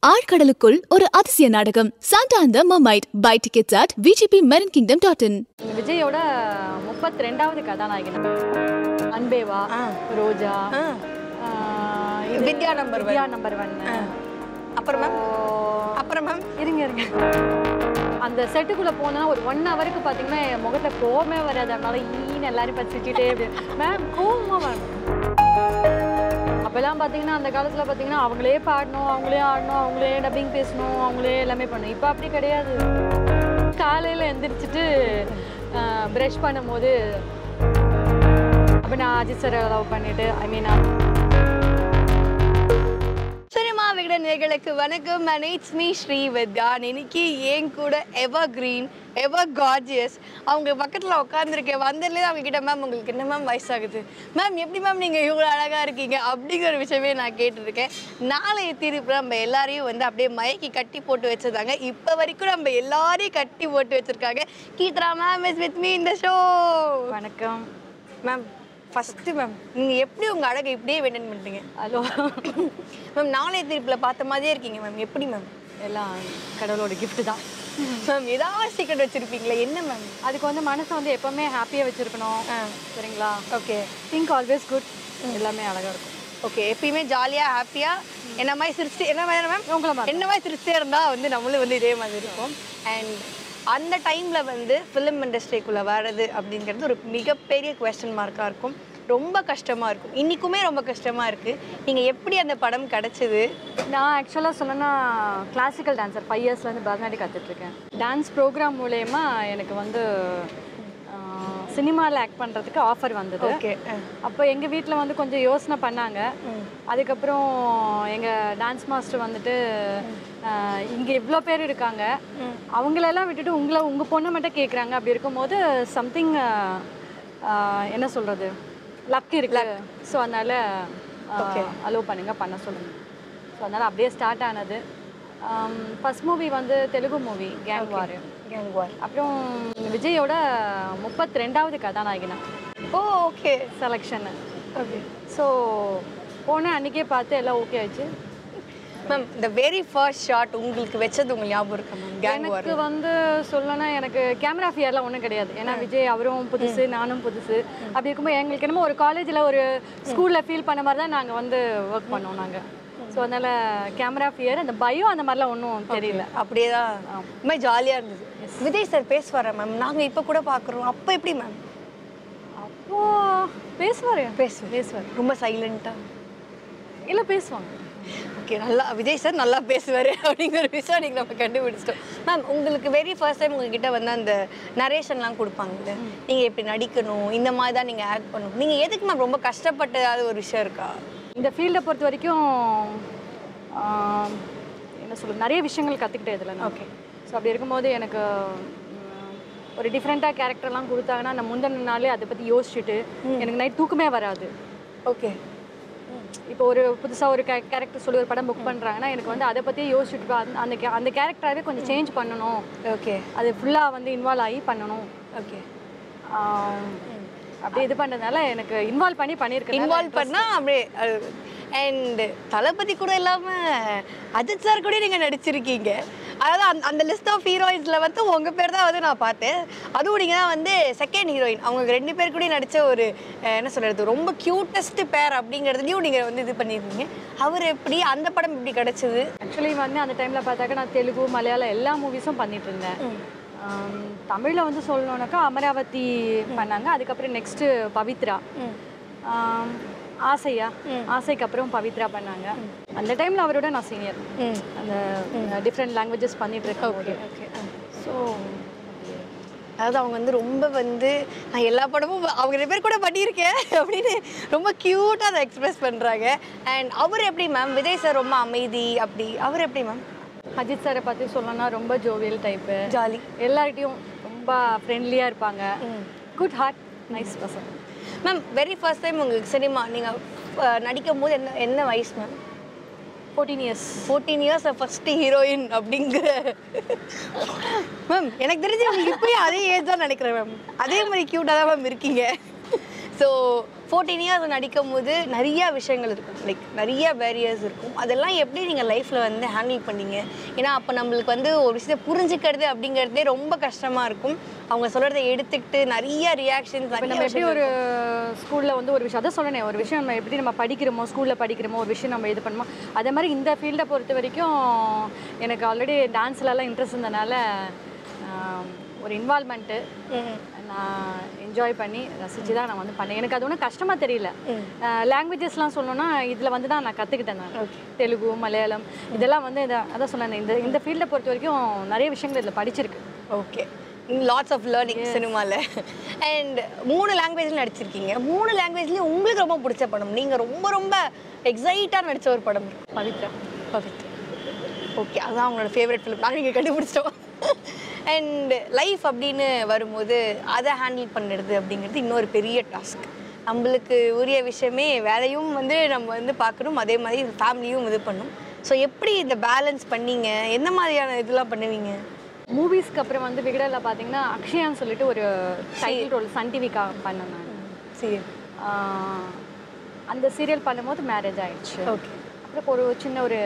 ஆழ்கடலுக்குள் ஒரு அதிசய நாடகம் சாண்டா அந்த mermaid buy tickets at VGP marine kingdom dot in விஜயோட முப்பத்தி ரெண்டாவது கதாநாயகன் அன்பேவா ஆ. ரோஜா ஆ. ஆ, இது Vidya number one. Vidya number one அப்புறம் மேம் அப்புறம் மேம் இருங்க இருங்க அந்த செட்டுக்குள்ள போனா ஒரு ஒன் ஹவருக்கு பாத்தீங்கன்னா என் முகத்துல கோவமே வராது அதனால ஈன்னு எல்லாரும் பச்சிச்சுட்டே மேம் கோவமா மேம் அப்பெல்லாம் பாத்தீங்கன்னா அந்த காலத்துல பாத்தீங்கன்னா அவங்களே பாடணும் அவங்களே ஆடணும் அவங்களே டப்பிங் பேசணும் அவங்களே எல்லாமே பண்ணணும் இப்போ அப்படி கிடையாது காலையில எந்திரிச்சிட்டு ப்ரஷ் பண்ணும்போது அப்போ நான் அஜித் சார் லவ் பண்ணிட்டு ஐ மீன் சினிமா விகட நேர்களுக்கு வணக்கம் and it's me ஸ்ரீ வித்யா இன்னைக்கு ஏன் கூட எவர் கிரீன் எவர் கார்ஜியஸ் அவங்க பக்கத்தில் உட்காந்துருக்கேன் வந்ததுலேயே அவங்க கிட்ட மேம் உங்களுக்கு என்ன மேம் வயசாகுது மேம் எப்படி மேம் நீங்கள் இவ்வளோ அழகாக இருக்கீங்க அப்படிங்கிற ஒரு விஷயமே நான் கேட்டிருக்கேன் நாளைய தீர்ப்பு நம்ம எல்லாரையும் வந்து அப்படியே மயக்கி கட்டி போட்டு வச்சிருந்தாங்க இப்போ வரைக்கும் நம்ம எல்லாரையும் கட்டி போட்டு வச்சிருக்காங்க Keethra ma'am is with me இந்த ஷோ வணக்கம் மேம் ஃபஸ்ட்டு மேம் நீங்கள் எப்படி உங்கள் அழகை இப்படியே மெயின்டைன் பண்ணுறீங்க ஹலோ மேம் நாளைய தீர்ப்பில் பார்த்த மாதிரியே இருக்கீங்க மேம் எப்படி மேம் எல்லாம் கடவுளோட gift தான் மேம் ஏதாவது சீக்கிரம் வச்சிருப்பீங்களா என்ன மேம் அதுக்கு வந்து மனசை வந்து எப்பவுமே ஹாப்பியாக வச்சிருக்கணும் சரிங்களா ஓகே திங்க் ஆல்வேஸ் குட் எல்லாமே அழகா இருக்கும் ஓகே எப்பயுமே ஜாலியாக ஹாப்பியாக என்ன மாதிரி சிரிச்சு என்ன மாதிரி மேம் உங்களை மாதிரி என்ன மாதிரி சிரிச்சே இருந்தால் வந்து நம்மளும் வந்து இதே மாதிரி இருக்கும் அண்ட் அந்த டைமில் வந்து ஃபிலிம் இண்டஸ்ட்ரிக்குள்ளே வர்றது அப்படிங்கிறது ஒரு மிகப்பெரிய கொஸ்டின் மார்க்காக இருக்கும் ரொம்ப கஷ்டமாக இருக்கும் இன்றைக்குமே ரொம்ப கஷ்டமாக இருக்குது நீங்கள் எப்படி அந்த படம் கிடச்சிது நான் ஆக்சுவலாக சொல்லணும்னா கிளாசிக்கல் டான்சர் ஃபைவ் இயர்ஸ்லேருந்து பரதநாட்டியம் கற்றுட்ருக்கேன் டான்ஸ் ப்ரோக்ராம் மூலயமா எனக்கு வந்து சினிமாவில் ஆக்ட் பண்ணுறதுக்கு ஆஃபர் வந்தது ஓகே அப்போ எங்கள் வீட்டில் வந்து கொஞ்சம் யோசனை பண்ணாங்க அதுக்கப்புறம் எங்கள் டான்ஸ் மாஸ்டர் வந்துட்டு இங்கே இவ்வளோ பேர் இருக்காங்க அவங்களெல்லாம் விட்டுட்டு உங்களை உங்கள் பொண்ணை மட்டும் கேட்குறாங்க அப்படி இருக்கும்போது சம்திங் என்ன சொல்கிறது லக் இருக்கு ஸோ அதனால் அலோவ் பண்ணுங்க பண்ண சொல்லுங்க ஸோ அதனால் அப்படியே ஸ்டார்ட் ஆனது ஃபர்ஸ்ட் மூவி வந்து Telugu movie gang war gang war அப்புறம் விஜயோட முப்பத்தி ரெண்டாவது கதாநாயகனா oh okay selection okay so போனேன் அன்றைக்கே பார்த்து எல்லாம் ஓகே ஆயிடுச்சு மேம் இந்த வெரி ஃபர்ஸ்ட் ஷாட் உங்களுக்கு வச்சது உங்களுக்கு ஞாபகம் இருக்கா மேம் கேங் வார் எனக்கு வந்து சொல்லணும்னா எனக்கு கேமரா ஃபியர்லாம் ஒன்றும் கிடையாது ஏன்னா விஜய் அவரும் புதுசு நானும் புதுசு அப்படி இருக்கும்போது எங்களுக்கு என்னமோ ஒரு காலேஜில் ஒரு ஸ்கூலில் ஃபீல் பண்ண மாதிரி தான் நாங்கள் வந்து ஒர்க் பண்ணோம் நாங்கள் ஸோ அதனால் கேமரா ஃபியர் அந்த பயம் அந்த மாதிரிலாம் ஒன்றும் தெரியல அப்படியே தான் ரொம்ப ஜாலியாக இருந்தது விஜய் சார் பேசுவாரா மேம் நாங்கள் இப்போ கூட பார்க்குறோம் அப்போ எப்படி மேம் அப்போ பேசுவார் பேசுவார் பேசுவார் ரொம்ப சைலண்ட்டாக இல்லை பேசுவாங்க ஓகே நல்லா விஜய் சார் நல்லா பேசுவார் அப்படிங்கிற ஒரு விஷயம் நீங்கள் நம்ம கண்டுபிடிச்சிட்டோம் மேம் உங்களுக்கு வெரி ஃபர்ஸ்ட் டைம் உங்ககிட்ட வந்து அந்த நரேஷன்லாம் கொடுப்பாங்கல்ல நீங்கள் எப்படி நடிக்கணும் இந்த மாதிரி தான் நீங்கள் ஆக்ட் பண்ணணும் நீங்கள் எதுக்கு மேம் ரொம்ப கஷ்டப்பட்ட ஏதாவது ஒரு விஷயம் இருக்கா இந்த ஃபீல்டை பொறுத்த வரைக்கும் ஆம், என்ன சொல்றது நிறைய விஷயங்கள் கற்றுக்கிட்டேன் இதில் நான் Okay. ஸோ அப்படி இருக்கும்போது எனக்கு ம், ஒரு டிஃப்ரெண்ட்டாக கேரக்டர்லாம் கொடுத்தாங்கன்னா நான் முந்தின நாளே அதை பற்றி யோசிச்சுட்டு எனக்கு நைட் தூக்கமே வராது ஓகே இப்போ ஒரு புதுசாக ஒரு கேரக்டர் சொல்லி ஒரு படம் புக் பண்ணுறாங்கன்னா எனக்கு வந்து அதை பற்றியே யோசிச்சுட்டு போ- அந்த- அந்த ca- அந்த கேரக்டராகவே கொஞ்சம் சேஞ்ச் பண்ணணும் ஓகே அது ஃபுல்லாக வந்து இன்வால்வ் ஆகி பண்ணணும் ஓகே ஆம், அப்படி இது பண்ணுறதுனால எனக்கு இன்வால்வ் பண்ணி பண்ணியிருக்கேன் இன்வால்வ் பண்ணா அப்படியே அண்ட் தளபதி கூட இல்லாம அஜித் சார் கூட நீங்க நடிச்சிருக்கீங்க அதாவது அந்த அந்த லிஸ்ட் ஆஃப் ஹீரோயின்ஸ்ல வந்து உங்க பேர் தான் வந்து நான் பார்த்தேன் அதுவும் நீங்க தான் வந்து செகண்ட் ஹீரோயின் அவங்க ரெண்டு பேர் கூட நடிச்ச ஒரு அஹ், என்ன சொல்றது ரொம்ப கியூட்டஸ்ட் பேர் அப்படிங்கிறதுலையும் நீங்க வந்து இது பண்ணியிருந்தீங்க அவர் எப்படி அந்த படம் எப்படி கிடைச்சது ஆக்சுவலி வந்து அந்த டைமில் பார்த்தாக்க நான் தெலுங்கு மலையாளம் எல்லா மூவிஸும் பண்ணிட்டு இருந்தேன் தமிழில் வந்து சொல்லணுன்னாக்கா அமராவதி பண்ணாங்க அதுக்கப்புறம் நெக்ஸ்ட்டு பவித்ரா ஆம், ஆசையா ஆசைக்கு அப்புறம் பவித்ரா பண்ணாங்க அந்த டைமில் அவரோட நான் சீனியர் ம் அந்த டிஃப்ரெண்ட் லாங்குவேஜஸ் பண்ணிட்டு இருக்கேன் ஓகே ஓகே ஸோ அதாவது அவங்க வந்து ரொம்ப வந்து நான் எல்லா படமும் அவங்க ரெண்டு பேர் கூட பண்ணியிருக்கேன் அப்படின்னு ரொம்ப க்யூட்டாக அதை எக்ஸ்பிரஸ் பண்ணுறாங்க அண்ட் அவர் எப்படி மேம் விஜய் சார் ரொம்ப அமைதி அப்படி அவர் எப்படி மேம் அஜித் சாரை பற்றி சொல்லணும்னா ரொம்ப ஜோவியல் டைப்பு ஜாலி எல்லார்கிட்டையும் ரொம்ப ஃப்ரெண்ட்லியாக இருப்பாங்க good heart nice person ma'am very first time உங்களுக்கு சினிமா நீங்கள் நடிக்கும் போது என்ன என்ன வயசு ma'am fourteen years fourteen years first heroine அப்படிங்கிற மேம் எனக்கு தெரிஞ்சு உங்களுக்கு இப்பயும் அதே ஏஜ் தான் நினைக்கிறேன் மேம் அதே மாதிரி க்யூட்டாக தான் மேம் இருக்கீங்க ஸோ ஃபோர்டீன் இயர்ஸ் நடிக்கும் போது நிறைய விஷயங்கள் இருக்கும் லைக் நிறைய பேரியர்ஸ் இருக்கும் அதெல்லாம் எப்படி நீங்கள் லைஃப்பில் வந்து ஹேண்டில் பண்ணீங்க ஏன்னா அப்போ நம்மளுக்கு வந்து ஒரு விஷயத்தை புரிஞ்சுக்கிறது அப்படிங்கிறதே ரொம்ப கஷ்டமாக இருக்கும் அவங்க சொல்கிறத எடுத்துக்கிட்டு நிறைய ரியாக்ஷன்ஸ் இப்போ நம்ம எப்படி ஒரு ஸ்கூலில் வந்து ஒரு விஷயம் அதான் சொன்னேன் ஒரு விஷயம் நம்ம எப்படி நம்ம படிக்கிறோமோ ஸ்கூலில் படிக்கிறோமோ ஒரு விஷயம் நம்ம இது பண்ணுமோ அதே மாதிரி இந்த ஃபீல்டை பொறுத்த வரைக்கும் எனக்கு ஆல்ரெடி டான்ஸ்லலாம் இன்ட்ரெஸ்ட் இருந்தனால ஆம், ஒரு இன்வால்மெண்ட்டு நான் என்ஜாய் பண்ணி ரசித்து தான் நான் வந்து பண்ணேன் எனக்கு அது ஒன்றும் கஷ்டமாக தெரியல லாங்குவேஜஸ்லாம் சொல்லணும்னா இதில் வந்து தான் நான் கற்றுக்கிட்டேன் நான் தெலுங்கு மலையாளம் இதெல்லாம் வந்து இதை அதான் சொன்னேன் இந்த இந்த ஃபீல்டை பொறுத்த வரைக்கும் நிறைய விஷயங்கள் இதில் படிச்சிருக்கு ஓகே லாட்ஸ் ஆஃப் லேர்னிங் சினிமாவில் அண்ட் மூணு லாங்குவேஜில் நடிச்சிருக்கீங்க மூணு லாங்குவேஜ்லேயும் உங்களுக்கு ரொம்ப பிடிச்ச படம் நீங்கள் ரொம்ப ரொம்ப எக்ஸைட்டாக நடித்த ஒரு படம் இருக்கு பவித்ரா பர்ஃபெக்ட் ஓகே அதுதான் அவங்களோட ஃபேவரட் ஃபிலிம் நாங்கள் இங்கே கண்டுபிடிச்சிட்டோம் அண்ட் லைஃப் அப்படின்னு வரும்போது அதை ஹேண்டில் பண்ணுறது அப்படிங்கிறது இன்னொரு பெரிய டாஸ்க் நம்மளுக்கு உரிய விஷயமே வேலையும் வந்து நம்ம வந்து பார்க்கணும் அதே மாதிரி ஃபேமிலியும் இது பண்ணும் ஸோ எப்படி இந்த பேலன்ஸ் பண்ணீங்க என்ன மாதிரியான இதெல்லாம் பண்ணுவீங்க மூவிஸ்க்கு அப்புறம் வந்து விகடனில் பார்த்தீங்கன்னா அக்ஷயான்னு சொல்லிட்டு ஒரு டைட்டில் ரோல் சன் டிவிக்காக பண்ணேன் நான் சரி ஆஹ் அந்த சீரியல் பண்ணும்போது மேரேஜ் ஆயிடுச்சு ஓகே அப்புறம் ஒரு சின்ன ஒரு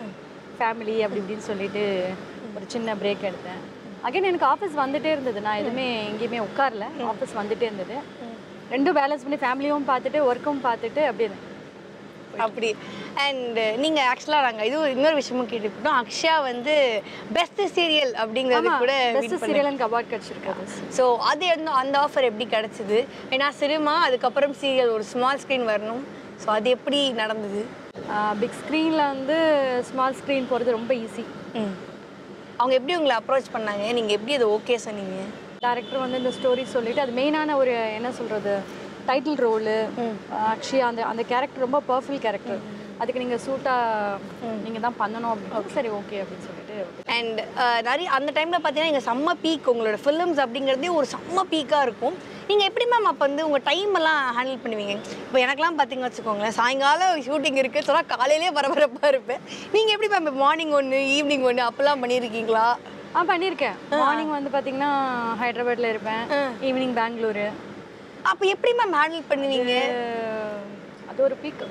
ஃபேமிலி அப்படி இப்படின்னு சொல்லிட்டு ஒரு சின்ன பிரேக் எடுத்தேன் அகைன் எனக்கு ஆஃபீஸ் வந்துட்டே இருந்தது நான் எதுவுமே எங்கேயுமே உட்காரல ஆஃபீஸ் வந்துட்டே இருந்தது ரெண்டும் பேலன்ஸ் பண்ணி ஃபேமிலியும் பார்த்துட்டு ஒர்க்கும் பார்த்துட்டு அப்படி இருந்தேன் அப்படி அண்ட் நீங்கள் ஆக்சுவலாக நாங்கள் இது ஒரு இன்னொரு விஷயமும் கேட்டுக்கிட்டோம் அக்ஷயா வந்து பெஸ்ட் சீரியல் அப்படிங்கிறது கூட பெஸ்ட் சீரியல் எனக்கு அவார்ட் கிடச்சிருக்காது ஸோ அது வந்து அந்த ஆஃபர் எப்படி கிடச்சிது ஏன்னா சினிமா அதுக்கப்புறம் சீரியல் ஒரு ஸ்மால் ஸ்க்ரீன் வரணும் ஸோ அது எப்படி நடந்தது பிக் ஸ்க்ரீனில் வந்து ஸ்மால் ஸ்க்ரீன் போகிறது ரொம்ப ஈஸி ம் அவங்க எப்படி உங்களை அப்ரோச் பண்ணாங்க நீங்கள் எப்படி அதை ஓகே சொன்னீங்க டேரக்டர் வந்து இந்த ஸ்டோரி சொல்லிட்டு அது மெயினான ஒரு என்ன சொல்கிறது டைட்டில் ரோலு அக்ஷயா அந்த அந்த கேரக்டர் ரொம்ப பர்ஃபெக்ட் கேரக்டர் அதுக்கு நீங்கள் சூட்டாக நீங்கள் தான் பண்ணணும் அப்படின்னு சரி ஓகே அப்படின்னு சொல்லிட்டு அண்ட் நிறைய அந்த டைமில் பார்த்தீங்கன்னா நீங்கள் செம்ம பீக் உங்களோட ஃபிலிம்ஸ் அப்படிங்கிறதே ஒரு செம்ம பீக்காக இருக்கும் நீங்கள் எப்படி மேம் அப்போ வந்து உங்கள் டைம் எல்லாம் ஹேண்டில் பண்ணுவீங்க இப்போ எனக்கெல்லாம் பார்த்தீங்கன்னு வச்சுக்கோங்களேன் சாயங்காலம் ஷூட்டிங் இருக்குது சொன்னால் காலையிலே பரபரப்பாக இருப்பேன் நீங்கள் எப்படி மேம் மார்னிங் ஒன்று ஈவினிங் ஒன்று அப்போல்லாம் பண்ணியிருக்கீங்களா ஆ பண்ணியிருக்கேன் மார்னிங் வந்து பார்த்தீங்கன்னா ஹைதராபாத்தில் இருப்பேன் ஈவினிங் பெங்களூரு அப்போ எப்படி மேம் ஹேண்டில் பண்ணுவீங்க அது ஒரு பீக்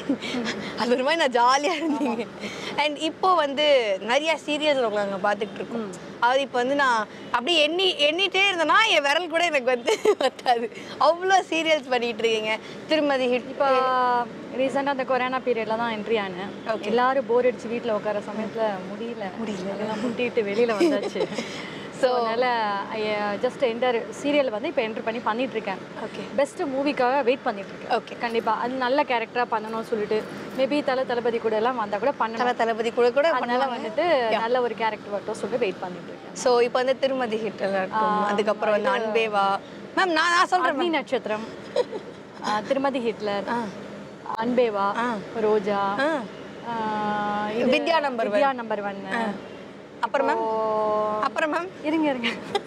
அது ஒரு மாதிரி நான் ஜாலியாக இருந்தீங்க அண்ட் இப்போ வந்து நிறைய சீரியல்ஸ் உங்களை நாங்கள் பார்த்துட்டு இருக்கோம் அதாவது இப்போ வந்து நான் அப்படியே எண்ணி எண்ணிட்டே இருந்தேன்னா என் விரல் கூட எனக்கு வந்து பத்தாது அவ்வளோ சீரியல்ஸ் பண்ணிட்டு இருக்கீங்க திருமதி ஹிட் இப்போ ரீசெண்டாக அந்த கொரோனா பீரியட்ல தான் என்ட்ரி ஆனேன் எல்லாரும் போர் அடிச்சு வீட்டில் உட்கார சமயத்தில் முடியல முடியல எல்லாம் முட்டிட்டு வெளியில் வந்தாச்சு ஸோ அதனால் ஜஸ்ட் என்டர் சீரியல் வந்து இப்போ என்டர் பண்ணி பண்ணிட்டு இருக்கேன் ஓகே பெஸ்ட் மூவிக்காக வெயிட் பண்ணிட்டு இருக்கேன் Okay. கண்டிப்பா அது நல்ல கேரக்டராக பண்ணணும்னு சொல்லிட்டு மேபி தல தளபதி கூட எல்லாம் வந்தா கூட பண்ணணும் தல தளபதி கூட கூட அதனால வந்துட்டு நல்ல ஒரு கேரக்டர் வரட்டும் சொல்லிட்டு வெயிட் பண்ணிட்டு இருக்கேன் ஸோ இப்போ வந்து திருமதி ஹிட் இருக்கும் அதுக்கப்புறம் வந்து அன்பேவா மேம் நான் நான் சொல்கிறேன் அக்னி நட்சத்திரம் ஆ, திருமதி ஹிட்லர் அன்பேவா ரோஜா ஆ, இது Vidya number one. Vidya number one அப்புறம் மேம் அப்புறம் மேம் இருங்க இருங்க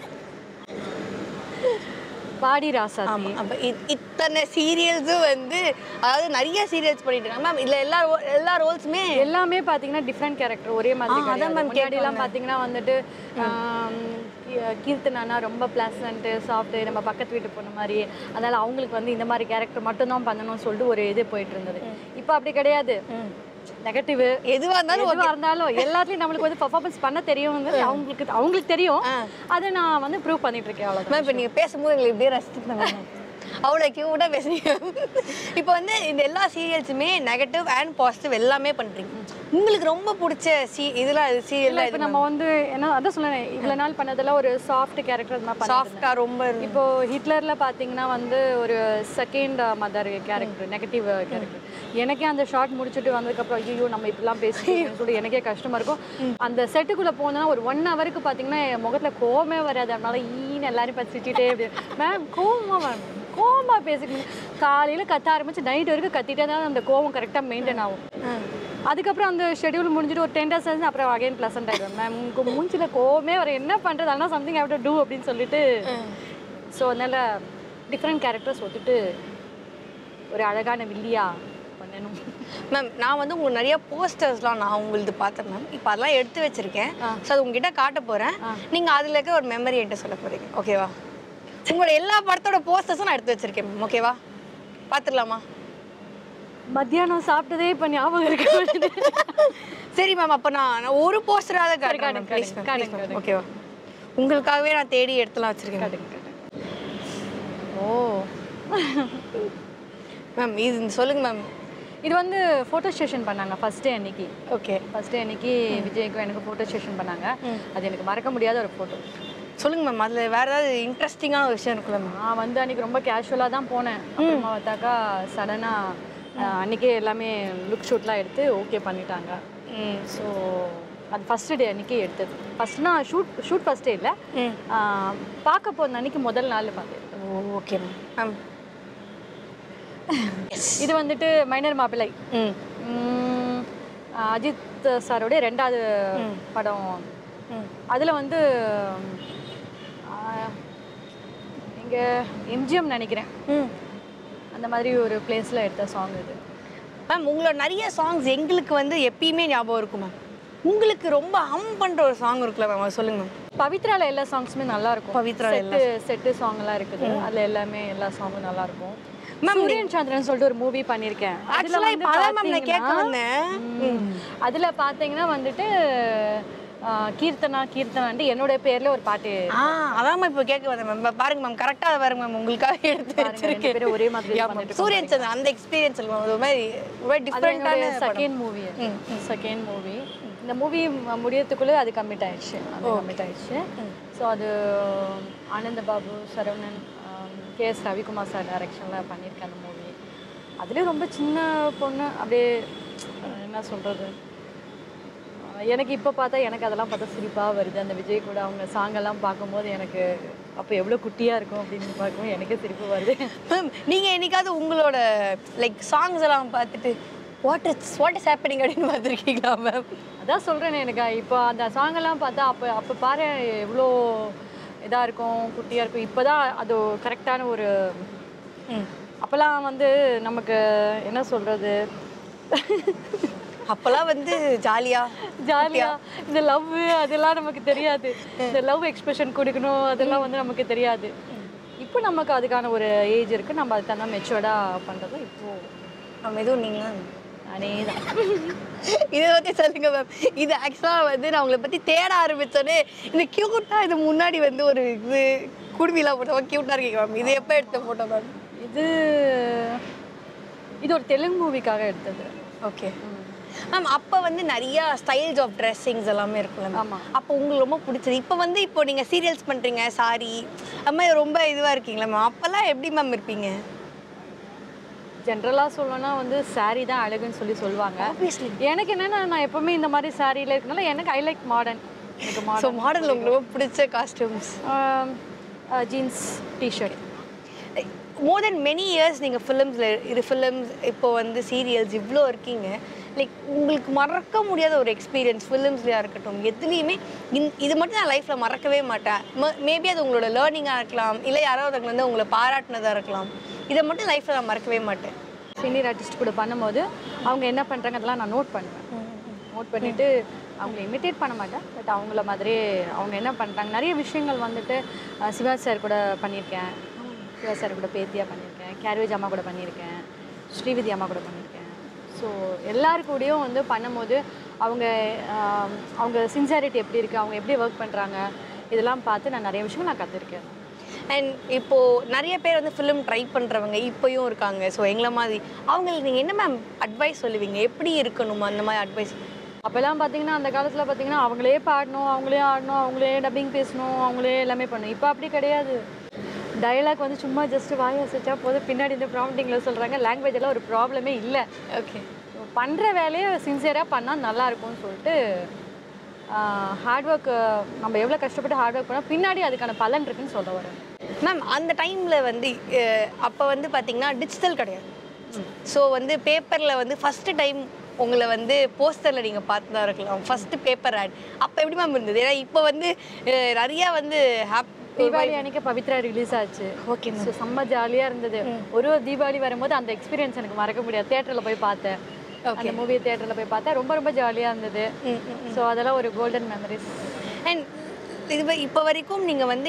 பாடி ராசாத்தி அப்போ இத்தனை சீரியல்ஸும் வந்து அதாவது நிறைய சீரியல்ஸ் பண்ணிட்டு இருக்காங்க மேம் இதில் எல்லா ro- எல்லா ரோல்ஸுமே எல்லாமே பாத்தீங்கன்னா டிஃப்ரெண்ட் கேரக்டர் ஒரே மாதிரி ஆ, அதான் கிடையாது. ma'am முன்னாடி எல்லாம் பாத்தீங்கன்னா வந்துட்டு ஆம், கீ- கீர்த்தனானா ரொம்ப பிளசன்ட் சாஃப்ட் நம்ம பக்கத்து வீட்டு பொண்ணு மாதிரி அதனால அவங்களுக்கு வந்து இந்த மாதிரி கேரக்டர் மட்டும் தான் பண்ணணும்னு சொல்லிட்டு ஒரு இது போயிட்டு இருந்தது இப்போ அப்படி கிடையாது நெகட்டிவ் எதுவாக இருந்தாலும் எதுவா இருந்தாலும் எல்லாத்துலயும் நம்மளுக்கு வந்து பெர்ஃபார்மன்ஸ் பண்ண தெரியும் அவங்களுக்கு அவங்களுக்கு தெரியும் அதை நான் வந்து ப்ரூவ் பண்ணிட்டு இருக்கேன் அவ்வளவுதான் மேம் இப்போ நீங்கள் பேசும்போது எங்களுக்கு இப்படியே ரசிச்சுருந்தாங்க அவ்வளோ க்யூட்டாக பேசுறீங்க இப்போ வந்து இந்த எல்லா சீரியல்ஸுமே நெகட்டிவ் அண்ட் பாசிட்டிவ் எல்லாமே பண்ணுறீங்க உங்களுக்கு ரொம்ப பிடிச்ச சீ இதெல்லாம் இல்ல சீரியல்லாம் இப்போ நம்ம வந்து என்ன அதான் சொன்னேன் இவ்வளவு நாள் பண்ணதெல்லாம் ஒரு சாஃப்ட் கேரக்டர் மாதிரி பண்ணிட்டு சாஃப்டாக ரொம்ப இருந்து- இப்போ ஹிட்லர்ல பாத்தீங்கன்னா வந்து ஒரு second mother character negative character எனக்கே அந்த ஷார்ட் முடிச்சுட்டு வந்ததுக்கப்புறம் ஐயோ நம்ம இப்படிலாம் பேசுறோம்னு சொல்லி எனக்கே கஷ்டமா இருக்கும் அந்த செட்டுக்குள்ள போனோம்னா ஒரு ஒன் ஹவருக்கு பாத்தீங்கன்னா என் முகத்துல கோவமே வராது அதனால ஈன்னு எல்லாரும் பார்த்து சிரிச்சிட்டே அப்படி மேம் கோவமா மேம் கோவமா பேசிக்கணும் காலையில கத்த ஆரம்பிச்சு நைட் வரைக்கும் கத்திட்டே தான் அந்த கோவம் கரெக்டா மெயின்டைன் ஆகும் அதுக்கப்புறம் அந்த ஷெட்யூல் முடிஞ்சிட்டு ஒரு டென் டேஸ் அப்புறம் அகைன் ப்ளசன்ட் ஆகிடும் மேம் உங்க மூஞ்சில கோவமே வர என்ன பண்றது ஆனால் சம்திங் ஹேவ் டு டூ அப்படின்னு சொல்லிட்டு ஸோ அதனால டிஃப்ரெண்ட் கேரக்டர்ஸ் ஒத்துட்டு ஒரு அழகான வில்லியா பண்ணணும் மேம் நான் வந்து உங்களுக்கு நிறைய போஸ்டர்ஸ்லாம் நான் உங்களுது பார்த்தேன் மேம் இப்போ அதெல்லாம் எடுத்து வச்சிருக்கேன் ஸோ அது உங்ககிட்ட காட்ட போகிறேன் நீங்கள் அதில் இருக்க ஒரு மெமரி என்கிட்ட சொல்ல போகிறீங்க ஓகேவா உங்களோட எல்லா படத்தோட போஸ்டர்ஸும் நான் எடுத்து வச்சிருக்கேன் மேம் ஓகேவா பார்த்துடலாமா மத்தியானம் சாப்பிட்டதே இப்போ ஞாபகம் இருக்கு சரி மேம் அப்போ நான் நான் ஒரு போஸ்டராக காட்டுங்க, காட்டுறேன் ப்ளீஸ் காட்டுங்க, காட்டுங்க, மேம் ஓகேவா உங்களுக்காகவே நான் தேடி எடுத்துலாம் வச்சிருக்கேன் ஓ மேம் இது சொல்லுங்க மேம் இது வந்து ஃபோட்டோ செஷன் பண்ணாங்க ஃபர்ஸ்ட் டே அன்னைக்கு ஓகே ஃபர்ஸ்ட் டே அன்னைக்கு விஜய்க்கும் எனக்கு ஃபோட்டோ செஷன் பண்ணாங்க அது எனக்கு மறக்க முடியாத ஒரு ஃபோட்டோ சொல்லுங்க மேம் அதில் வேற ஏதாவது இன்ட்ரெஸ்டிங்கான ஒரு விஷயம் இருக்குல்ல மேம் நான் வந்து அன்னைக்கு ரொம்ப கேஷுவலாக தான் போனேன் அப்புறமா பார்த்தாக்கா சடனாக அன்னைக்கே எல்லாமே லுக் ஷூட்லாம் எடுத்து ஓகே பண்ணிட்டாங்க ம் ஸோ அது ஃபர்ஸ்ட் டே அன்னைக்கே எடுத்தது ஃபர்ஸ்ட்னா ஷூட் ஷூட் ஃபர்ஸ்ட் டே இல்லை ம் பார்க்க போன அன்னைக்கு முதல் நாள் பார்த்தேன் ஓகே மேம் மேம் இது வந்துட்டு மைனர் மாப்பிள்ளை ம் உம், அஜித் சாரோடைய ரெண்டாவது படம் ம் அதில் வந்து இங்கே எம்ஜிஎம் நினைக்கிறேன் ம் அந்த மாதிரி ஒரு பிளேஸில் எடுத்த சாங் இது மேம் உங்களோட நிறைய சாங்ஸ் எங்களுக்கு வந்து எப்பயுமே ஞாபகம் இருக்கும் மேம் உங்களுக்கு ரொம்ப ஹம் பண்ணுற ஒரு சாங் இருக்குல்ல மேம் அது சொல்லுங்க மேம் பவித்ரால எல்லா சாங்ஸுமே நல்லா இருக்கும் பவித்ரால செட்டு செட்டு சாங் எல்லாம் இருக்குது அதுல எல்லாமே எல்லா சாங்கும் நல்லா இருக்கும் Ma'am, சூரியன் சந்திரன் சொல்லிட்டு ஒரு மூவி பண்ணியிருக்கேன் அதுல ஆக்சுவலாக வந்து இப்போ அதான் மேம் நான் கேட்க பாத்தீங்கன்னா- வந்தேன் ம். அதுல பாத்தீங்கன்னா வந்துட்டு ஆ, கீர்த்தனா கீர்த்தனான்ட்டு என்னுடைய பேர்ல ஒரு பாட்டு ஆ அதான் மேம் இப்போ கேட்க வந்தேன் மேம் பாருங்க மேம் கரெக்டாக அதை பாருங்க மேம் உங்களுக்காக எடுத்து பாருங்க, ரெண்டு வச்சிருக்கேன் பேரும் ஒரே மாதிரி Yeah, ma'am. சூரியன் சந்திரன் அந்த எக்ஸ்பீரியன்ஸ் மேம் ஒரு மாதிரி ஒரு டிஃப்ரெண்ட்டான செகண்ட் மூவி செகண்ட் மூவி இந்த மூவி முடியறதுக்குள்ளே அது கம்மிட் ஆயிடுச்சு அது கம்மிட் ஆயிடுச்சு ஸோ அது Anandha Babu Saravanan K S Ravikumar sir டைரக்ஷனில் பண்ணியிருக்கேன் அந்த மூவி அதுலேயும் ரொம்ப சின்ன பொண்ணு அப்படியே அஹ், என்ன சொல்கிறது எனக்கு இப்போ பார்த்தா எனக்கு அதெல்லாம் பார்த்தா சிரிப்பாக வருது அந்த விஜய் கூட அவங்க சாங்கெல்லாம் பார்க்கும்போது எனக்கு அப்போ எவ்வளோ குட்டியாக இருக்கும் அப்படின்னு பார்க்கும்போது எனக்கே சிரிப்பு வருது மேம் நீங்கள் என்னைக்காவது உங்களோட லைக் சாங்ஸ் எல்லாம் பார்த்துட்டு what is what is happening அப்படின்னு பார்த்துருக்கீங்களா மேம் அதான் சொல்கிறேனே எனக்கு இப்போ அந்த சாங்கெல்லாம் பார்த்தா அப்போ அப்போ பாரு எவ்வளோ இதாக இருக்கும் குட்டியாக இருக்கும் இப்போ தான் அது கரெக்டான ஒரு ம் அப்போல்லாம் வந்து நமக்கு என்ன சொல்கிறது அப்போல்லாம் வந்து ஜாலியாக ஜாலியாக இந்த லவ் அதெல்லாம் நமக்கு தெரியாது இந்த லவ் எக்ஸ்பிரஷன் கொடுக்கணும் அதெல்லாம் வந்து நமக்கு தெரியாது இப்போ நமக்கு அதுக்கான ஒரு ஏஜ் இருக்குது நம்ம அதுக்கு தகுந்த மெச்சுவர்டாக பண்ணுறது இப்போது மேம் எதுவும் நீங்கள் நானே தான் இதை பற்றி சொல்லுங்க மேம் இது ஆக்சுவலாக வந்து நான் உங்களை பற்றி தேட ஆரம்பித்தோன்னே இந்த க்யூட்டாக இது முன்னாடி வந்து ஒரு இது குடுமிலாம் போட்டோம் க்யூட்டாக இருக்கீங்க மேம் இது எப்போ எடுத்த ஃபோட்டோ மேம் இது இது ஒரு தெலுங்கு மூவிக்காக எடுத்தது ஓகே மேம் அப்போ வந்து நிறைய ஸ்டைல்ஸ் ஆஃப் ட்ரெஸ்ஸிங்ஸ் எல்லாமே இருக்குல்ல மேம் ஆமா. அப்போ உங்களுக்கு ரொம்ப பிடிச்சது இப்போ வந்து இப்போ நீங்கள் சீரியல்ஸ் பண்ணுறீங்க சாரி அது மாதிரி ரொம்ப இதுவாக இருக்கீங்களா மேம் அப்போல்லாம் எப்படி மேம் இருப்பீங்க ஜென்ரலாக சொல்லணும்னா வந்து saree தான் அழகுன்னு சொல்லி சொல்லுவாங்க ஆப்வியஸ்லி எனக்கு என்னன்னா நான் எப்பவுமே இந்த மாதிரி சாரியில் இருக்கனால எனக்கு ஐ லைக் மாடர்ன் எனக்கு ஸோ மாடர்ன் மாடல் உங்களுக்கு ரொம்ப பிடிச்ச costumes jeans t-shirt more then many years நீங்கள் ஃபிலிம்ஸில் இது ஃபிலிம்ஸ் இப்போ வந்து சீரியல்ஸ் இவ்வளோ இருக்கீங்க லைக் உங்களுக்கு மறக்க முடியாத ஒரு எக்ஸ்பீரியன்ஸ் ஃபிலிம்ஸ்லையாக இருக்கட்டும் எதுலேயுமே இந் இது மட்டும் நான் லைஃப்பில் மறக்கவே மாட்டேன் மேபி அது உங்களோட லேர்னிங்காக இருக்கலாம் இல்லை யாராவது வந்து உங்களை பாராட்டினதாக இருக்கலாம் இதை மட்டும் லைஃப்பில் நான் மறக்கவே மாட்டேன் சீனியர் ஆர்டிஸ்ட் கூட பண்ணும்போது அவங்க என்ன பண்ணுறாங்க அதெல்லாம் நான் நோட் பண்ணுவேன் நோட் பண்ணிவிட்டு அவங்கள இமிட்டேட் பண்ண மாட்டேன் பட் அவங்கள மாதிரியே அவங்க என்ன பண்ணுறாங்க நிறைய விஷயங்கள் வந்துட்டு அஹ், சிவா சார் கூட பண்ணியிருக்கேன் சிவா சார் கூட பேத்தியாக பண்ணியிருக்கேன் கேரவேஜ் அம்மா கூட பண்ணியிருக்கேன் ஸ்ரீவிதி அம்மா கூட பண்ணியிருக்கேன் ஸோ எல்லாரு கூடயும் வந்து பண்ணும்போது அவங்க ஆம், அவங்க சின்சியாரிட்டி எப்படி இருக்குது அவங்க எப்படி ஒர்க் பண்ணுறாங்க இதெல்லாம் பார்த்து நான் நிறைய விஷயங்கள் நான் கற்றுருக்கேன் அண்ட் இப்போது நிறைய பேர் வந்து ஃபிலிம் ட்ரை பண்ணுறவங்க இப்போயும் இருக்காங்க ஸோ எங்களை மாதிரி அவங்களுக்கு நீங்கள் என்ன மேம் அட்வைஸ் சொல்லுவீங்க எப்படி இருக்கணும் அந்த மாதிரி அட்வைஸ் அப்போல்லாம் பார்த்தீங்கன்னா அந்த காலத்தில் பார்த்தீங்கன்னா அவங்களே பாடணும் அவங்களே ஆடணும் அவங்களே டப்பிங் பேசணும் அவங்களே எல்லாமே பண்ணணும் இப்போ அப்படி கிடையாது டயலாக் வந்து சும்மா ஜஸ்ட் வாய் அசைச்சா போதும் பின்னாடி இந்த ப்ராம்ப்டிங்கில் சொல்கிறாங்க லாங்குவேஜ் எல்லாம் ஒரு ப்ராப்ளமே இல்லை ஓகே பண்ணுற வேலையை சின்சியராக பண்ணால் நல்லா இருக்கும்னு சொல்லிட்டு ஹார்ட் ஒர்க் நம்ம எவ்வளோ கஷ்டப்பட்டு ஹார்ட் ஒர்க் பண்ணால் பின்னாடி அதுக்கான பலன் இருக்குன்னு சொல்ல வரேன் மேம் அந்த டைமில் வந்து அப்போ வந்து பார்த்தீங்கன்னா டிஜிட்டல் கிடையாது ஸோ வந்து பேப்பரில் வந்து ஃபஸ்ட்டு டைம் உங்களை வந்து போஸ்டரில் நீங்கள் பார்த்து தான் இருக்கலாம் ஃபஸ்ட்டு பேப்பர் ஆட் அப்போ எப்படி மேம் இருந்தது ஏன்னா இப்போ வந்து அஹ், நிறையா வந்து ஹாப் தீபாவளி அன்னைக்கு பவித்ரா ரிலீஸ் ஆச்சு ஓகே ஸோ செம்ம ஜாலியாக இருந்தது ஒரு ஒரு தீபாவளி வரும்போது அந்த எக்ஸ்பீரியன்ஸ் எனக்கு மறக்க முடியாது தேட்டரில் போய் பார்த்தேன் அந்த மூவி தேட்டரில் போய் பார்த்தேன் ரொம்ப ரொம்ப ஜாலியாக இருந்தது ஸோ அதெல்லாம் ஒரு கோல்டன் மெமரிஸ் அண்ட் இது வ- இப்போ வரைக்கும் நீங்கள் வந்து எத்-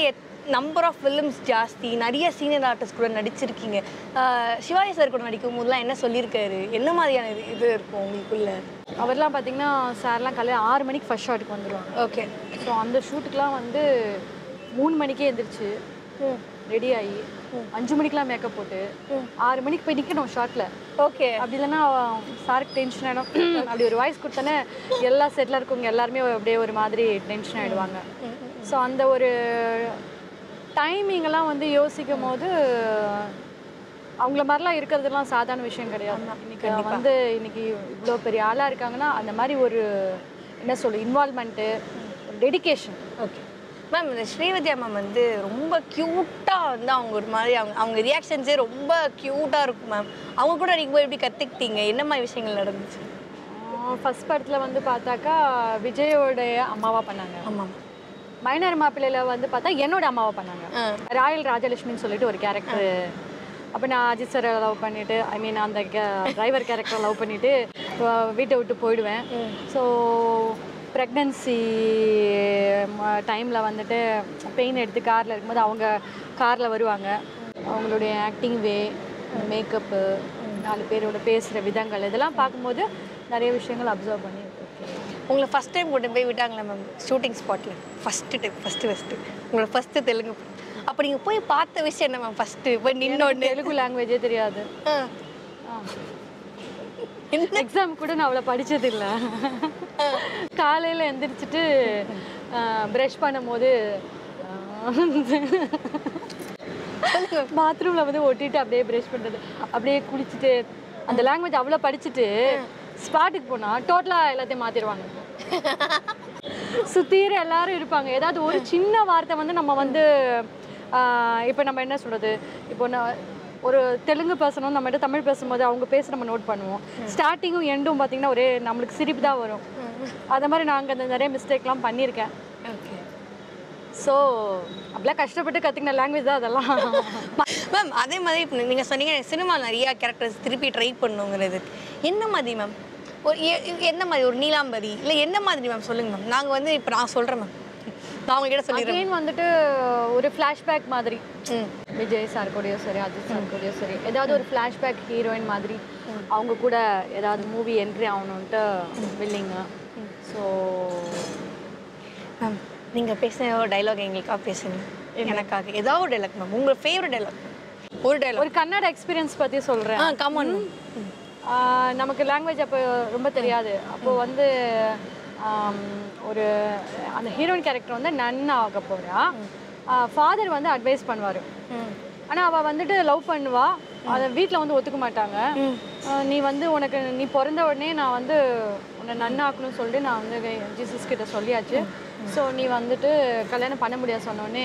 நம்பர் ஆஃப் ஃபிலிம்ஸ் ஜாஸ்தி நிறைய சீனியர் ஆர்டிஸ்ட் கூட நடிச்சிருக்கீங்க ஆஹ் சிவாஜி சார் கூட நடிக்கும் போதெல்லாம் என்ன சொல்லியிருக்காரு என்ன மாதிரியான இது- இது இருக்கும் உங்களுக்குள்ள அவர்லாம் பார்த்தீங்கன்னா சார்லாம் காலையில் ஆறு மணிக்கு ஃபர்ஸ்ட் ஷாட்டுக்கு வந்துடுவாங்க ஓகே ஸோ அந்த ஷூட்டுக்கெலாம் வந்து மூணு மணிக்கே எந்திரிச்சு ரெடி ஆகி அஞ்சு மணிக்கெலாம் மேக்கப் போட்டு ஆறு மணிக்கு போய் நிற்கணும் ஷார்ட்டில் ஓகே அப்படி இல்லைன்னா சாருக்கு டென்ஷன் ஆகிடும் அப்படி ஒரு வாய்ஸ் கொடுத்தோன்னே எல்லா செட்டில் இருக்கவங்க எல்லாருமே அப்படியே ஒரு மாதிரி டென்ஷன் ஆகிடுவாங்க ஸோ அந்த ஒரு டைமிங்கெல்லாம் வந்து யோசிக்கும் போது அவங்கள மாதிரிலாம் இருக்கிறதுலாம் சாதாரண விஷயம் கிடையாது இன்னைக்கு வந்து இன்னைக்கு இவ்வளோ பெரிய ஆளாக இருக்காங்கன்னா அந்த மாதிரி ஒரு என்ன சொல்லு இன்வால்மெண்ட்டு டெடிகேஷன் ஓகே மேம் இந்த ஸ்ரீவதியா மேம் வந்து ரொம்ப க்யூட்டாக வந்து அவங்க ஒரு மாதிரி அவங்க அவங்க ரியாக்ஷன்ஸே ரொம்ப க்யூட்டாக இருக்கும் மேம் அவங்க கூட நீங்கள் போய் எப்படி கற்றுக்கிட்டீங்க என்ன மாதிரி விஷயங்கள் நடந்துச்சு ஃபர்ஸ்ட் படத்தில் வந்து பார்த்தாக்கா விஜயோடைய அம்மாவா பண்ணாங்க ஆமாம் மைனர் மாப்பிள்ளையில வந்து பார்த்தா என்னோட அம்மாவை பண்ணாங்க ஆ. ராயல் ராஜலட்சுமின்னு சொல்லிட்டு ஒரு கேரக்டர் அப்போ நான் அஜித் சாரை லவ் பண்ணிட்டு ஐ மீன் அந்த டிரைவர் கேரக்டரை லவ் பண்ணிட்டு அஹ் வீட்டை விட்டு போயிடுவேன் ஸோ ப்ரெக்னன்சி டைமில் வந்துட்டு பெயின் எடுத்து காரில் இருக்கும்போது அவங்க காரில் வருவாங்க அவங்களுடைய ஆக்டிங் வே மேக்கப்பு நாலு பேரோட பேசுகிற விதங்கள் இதெல்லாம் பார்க்கும்போது நிறைய விஷயங்கள் அப்சர்வ் பண்ணி உங்களை ஃபஸ்ட் டைம் கொண்டு போய் விட்டாங்களே மேம் ஷூட்டிங் ஸ்பாட்டில் ஃபஸ்ட்டு டைம் ஃபஸ்ட்டு ஃபஸ்ட்டு உங்களை ஃபஸ்ட்டு தெலுங்கு படம். அப்போ நீங்கள் போய் பார்த்த விஷயம் என்ன மேம் ஃபஸ்ட்டு போய் நின்னோடனே தெலுங்கு லாங்குவேஜே தெரியாது எக்ஸாம் கூட நான் அவ்வளோ படிச்சது இல்ல காலையில் எந்திரிச்சிட்டு ப்ரஷ் பண்ணும்போது பாத்ரூமில் வந்து ஒட்டிட்டு அப்படியே ப்ரஷ் பண்ணுறது அப்படியே குளிச்சுட்டு அந்த லாங்குவேஜ் அவ்வளோ படிச்சுட்டு ஸ்பாட்டுக்கு போனால் டோட்டலாக எல்லாத்தையும் மாற்றிடுவாங்க சுத்தீர எல்லாரும் இருப்பாங்க ஏதாவது ஒரு சின்ன வார்த்தை வந்து நம்ம வந்து இப்போ நம்ம என்ன சொல்கிறது இப்போ நான் ஒரு தெலுங்கு பேசணும் நம்மகிட்ட தமிழ் பேசும்போது அவங்க பேச நம்ம நோட் பண்ணுவோம் ஸ்டார்டிங்கும் எண்டும் பார்த்தீங்கன்னா ஒரே நம்மளுக்கு சிரிப்பு தான் வரும் அது மாதிரி நாங்கள் அந்த நிறைய மிஸ்டேக்லாம் பண்ணியிருக்கேன் ஓகே ஸோ அப்படிலாம் கஷ்டப்பட்டு கற்றுக்கின லாங்குவேஜ் தான் அதெல்லாம் மேம் அதே மாதிரி இப்போ நீங்கள் சொன்னீங்க சினிமா நிறையா கேரக்டர்ஸ் திருப்பி ட்ரை பண்ணுங்கிறது என்ன மாதிரி மேம் ஒரு எ- எ- என்ன மாதிரி ஒரு நீலாம்பரி இல்லை என்ன மாதிரி மேம் சொல்லுங்க மேம் நாங்கள் வந்து இப்போ நான் சொல்கிறேன் மேம் நான் உங்ககிட்ட சொல்லிடுறேன் அகைன் வந்துட்டு ஒரு ஃப்ளாஷ்பேக் மாதிரி ம் விஜய் சார் கூடயோ சரி அஜித் சார் கூடயோ சரி ஏதாவது ஒரு ஃப்ளாஷ்பேக் ஹீரோயின் மாதிரி அவங்க கூட ஏதாவது மூவி என்ட்ரி ஆகணுன்ட்டு வில்லிங்க ஸோ மேம் நீங்கள் பேசின ஒரு டைலாக் எங்களுக்காக பேசுங்க எனக்காக ஏதாவது ஒரு டைலாக் மேம் உங்கள் ஃபேவரட் டைலாக் ஒரு டைலாக் ஒரு கன்னட எக்ஸ்பீரியன்ஸ் பற்றி சொல்கிறேன் ஆ கமான் நமக்கு லாங்குவேஜ் அப்போ ரொம்ப தெரியாது அப்போ வந்து ஆம், ஒரு அந்த ஹீரோயின் கேரக்டர் வந்து நன் ஆக போகிறா ஃபாதர் வந்து அட்வைஸ் பண்ணுவார் ம் ஆனால் அவள் வந்துட்டு லவ் பண்ணுவா அதை வீட்டில் வந்து ஒத்துக்க மாட்டாங்க ஆஹ் நீ வந்து உனக்கு நீ பிறந்த உடனே நான் வந்து உன்னை நன்னாக்கணும்னு சொல்லிட்டு நான் வந்து ஜீசஸ் கிட்ட சொல்லியாச்சு ஸோ நீ வந்துட்டு கல்யாணம் பண்ண முடியாது சொன்னோடனே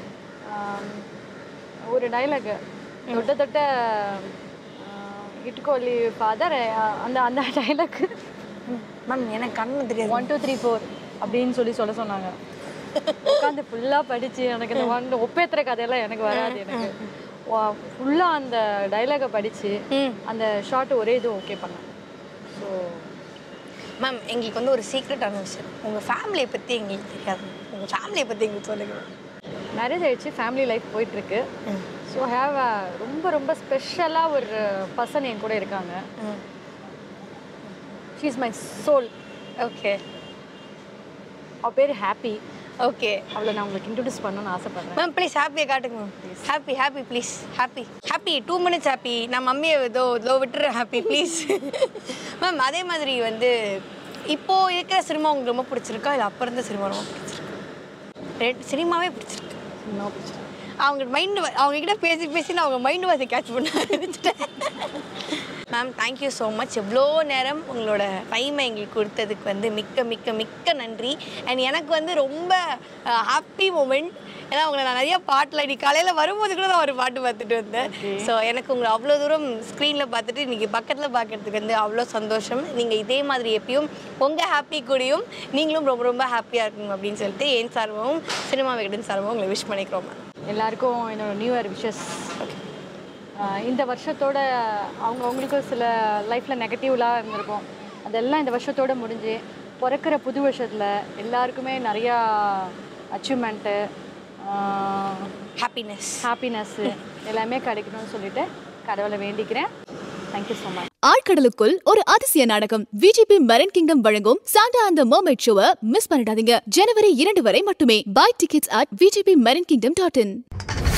ஒரு டைலாக் தொட்ட தொட்ட இட்டுக்கோலி ஃபாதர் அந்த அந்த டைலாக் மேம் எனக்கு கண்ணு தெரியாது ஒன் டூ த்ரீ ஃபோர் அப்படின்னு சொல்லி சொல்ல சொன்னாங்க உட்காந்து ஃபுல்லாக படித்து எனக்கு இந்த ஒன் ஒப்பேத்துற கதையெல்லாம் எனக்கு வராது எனக்கு ஃபுல்லாக அந்த டைலாகை படித்து ம் அந்த ஷார்ட் ஒரே இது ஓகே பண்ணேன் ஸோ மேம் எங்களுக்கு வந்து ஒரு சீக்ரெட்டான விஷயம் உங்கள் ஃபேமிலியை பற்றி எங்களுக்கு தெரியாது உங்கள் ஃபேமிலியை பற்றி எங்களுக்கு சொல்லுங்க மேரேஜ் ஆயிடுச்சு ஃபேமிலி லைஃப் போயிட்டுருக்கு ம் ஸோ ஹேவ் ரொம்ப ரொம்ப ஸ்பெஷலாக ஒரு பர்சன் என் கூட இருக்காங்க ம் she is my soul okay அவள் பேர் ஹாப்பி ஓகே அவளை நான் உங்களுக்கு இன்ட்ரடியூஸ் பண்ணணும்னு ஆசைப்பட்றேன் மேம் ப்ளீஸ் ஹாப்பியை காட்டுங்க ma'am Happy Happy please Happy Happy two minutes Happy நான் மம்மியை இதோ இதோ விட்டுறேன் ஹாப்பி ப்ளீஸ் மேம் அதே மாதிரி வந்து இப்போ இருக்கிற சினிமா உங்களுக்கு ரொம்ப பிடிச்சிருக்கா இல்லை அப்போ இருந்த சினிமா ரொம்ப பிடிச்சிருக்கா ரெண்டு சினிமாவே பிடிச்சிருக்கு அவங்க மைண்டு அவங்க கிட்ட பேசி பேசி நான் அவங்க மைண்டு வாசி கேட்ச் பண்ண ஆரம்பிச்சிட்டேன் மேம் தேங்க்யூ ஸோ மச் இவ்வளோ நேரம் உங்களோட டைமை எங்களுக்கு கொடுத்ததுக்கு வந்து மிக்க மிக்க மிக்க நன்றி அண்ட் எனக்கு வந்து ரொம்ப ஹாப்பி மூமெண்ட் ஏன்னா உங்களை நான் நிறைய பாட்டில் இன்னைக்கு காலையில் வரும்போது கூட நான் ஒரு பாட்டு பார்த்துட்டு வந்தேன் ஸோ எனக்கு உங்களை அவ்வளோ தூரம் ஸ்க்ரீனில் பார்த்துட்டு இன்றைக்கி பக்கத்தில் பார்க்கறதுக்கு வந்து அவ்வளோ சந்தோஷம் நீங்கள் இதே மாதிரி எப்பயும் உங்கள் ஹாப்பி கூடயும் நீங்களும் ரொம்ப ரொம்ப ஹாப்பியாக இருக்கணும் அப்படின்னு சொல்லிட்டு என் சார்பாகவும் சினிமா விகடன் சார்பாகவும் உங்களை விஷ் பண்ணிக்கிறோம் மேம் எல்லாருக்கும் என்னோட நியூ இயர் விஷஸ் இந்த வருஷத்தோட அவங்க அவங்களுக்கு சில லைஃப்பில் நெகட்டிவ்லாம் இருந்திருக்கும் அதெல்லாம் இந்த வருஷத்தோட முடிஞ்சு பிறக்கிற புது வருஷத்தில் எல்லாருக்குமே நிறையா அச்சீவ்மெண்ட்டு ஹாப்பினஸ் ஹாப்பினஸ்ஸு எல்லாமே கிடைக்கணும்னு சொல்லிட்டு கடவுளை வேண்டிக்கிறேன் தேங்க்யூ ஸோ மச் ஆழ்கடலுக்குள் ஒரு அதிசய நாடகம் விஜிபி மெரன் கிங்டம் வழங்கும் சாண்டா அந்த மர்மைட் ஷோவை மிஸ் பண்ணிடாதீங்க ஜனவரி இரண்டு வரை மட்டுமே buy tickets at VGP marine kingdom dot in